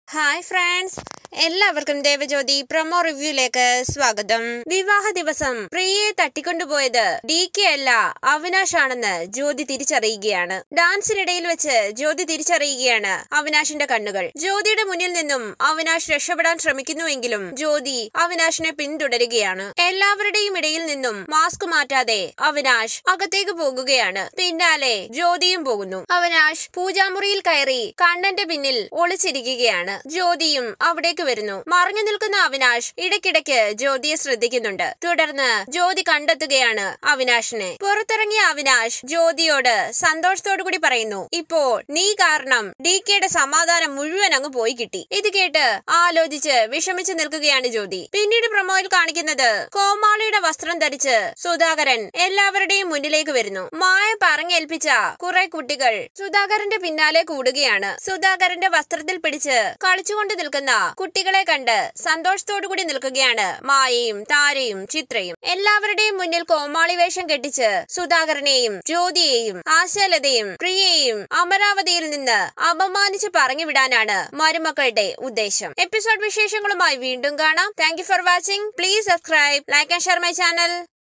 hi friends എല്ലാവർക്കും Devajyothi promo റിവ്യൂലേക്ക് സ്വാഗതം വിവാഹ ദിവസം പ്രിയയെ തട്ടിക്കൊണ്ടുപോയത് ഡി കെ അല്ല അവിനാഷ് ആണെന്ന് ജ്യോതി തിരിച്ചറിയുകയാണ് ഡാൻസിനിടയിൽ വെച്ച് ജ്യോതി തിരിച്ചറിയുകയാണ് അവിനാഷിന്റെ കണ്ണുകൾ ജ്യോതിയുടെ മുന്നിൽ നിന്നും അവിനാഷ് രക്ഷപ്പെടാൻ ശ്രമിക്കുന്നുവെങ്കിലും ജ്യോതി അവിനാഷിനെ പിന്തുടരുകയാണ് എല്ലാവരുടെയും ഇടയിൽ നിന്നും മാസ്ക് മാറ്റാതെ അവിനാഷ് അകത്തേക്ക് പോകുകയാണ് പിന്നാലെ ജ്യോതിയും പോകുന്നു അവിനാഷ് പൂജാമുറിയിൽ കയറി കണ്ണന്റെ പിന്നിൽ ഒളിച്ചിരിക്കുകയാണ് ജ്യോതിയും അവിടേക്ക് വരുന്നു മറഞ്ഞു നിൽക്കുന്ന അവിനാഷ് ഇടയ്ക്കിടയ്ക്ക് ജ്യോതിയെ ശ്രദ്ധിക്കുന്നുണ്ട് തുടർന്ന് ജ്യോതി കണ്ടെത്തുകയാണ് അവിനാഷിനെ പുറത്തിറങ്ങിയ അവിനാഷ് ജ്യോതിയോട് സന്തോഷത്തോടു കൂടി പറയുന്നു ഇപ്പോൾ നീ കാരണം ഡി കെയുടെ സമാധാനം മുഴുവൻ അങ്ങ് പോയി കിട്ടി ഇത് കേട്ട് ആലോചിച്ച് വിഷമിച്ച് നിൽക്കുകയാണ് ജ്യോതി പിന്നീട് പ്രൊമോയിൽ കാണിക്കുന്നത് കോമാളിയുടെ വസ്ത്രം ധരിച്ച് സുധാകരൻ എല്ലാവരുടെയും മുന്നിലേക്ക് വരുന്നു മായ പറഞ്ഞേൽപ്പിച്ച കുറെ കുട്ടികൾ സുധാകരന്റെ പിന്നാലെ കൂടുകയാണ് സുധാകരന്റെ വസ്ത്രത്തിൽ പിടിച്ച് കളിച്ചുകൊണ്ട് നിൽക്കുന്ന കുട്ടികളെ കണ്ട് സന്തോഷത്തോടു കൂടി നിൽക്കുകയാണ് മായയും താരയും ചിത്രയും എല്ലാവരുടെയും മുന്നിൽ കോമാളി വേഷം കെട്ടിച്ച് സുധാകരനെയും ജ്യോതിയെയും ആശാലതയും പ്രിയയെയും അമരാവതിയിൽ നിന്ന് അപമാനിച്ച് പറഞ്ഞു വിടാനാണ് മരുമക്കളുടെ ഉദ്ദേശം എപ്പിസോഡ് വിശേഷങ്ങളുമായി വീണ്ടും കാണാം thank you for watching please subscribe like and share my channel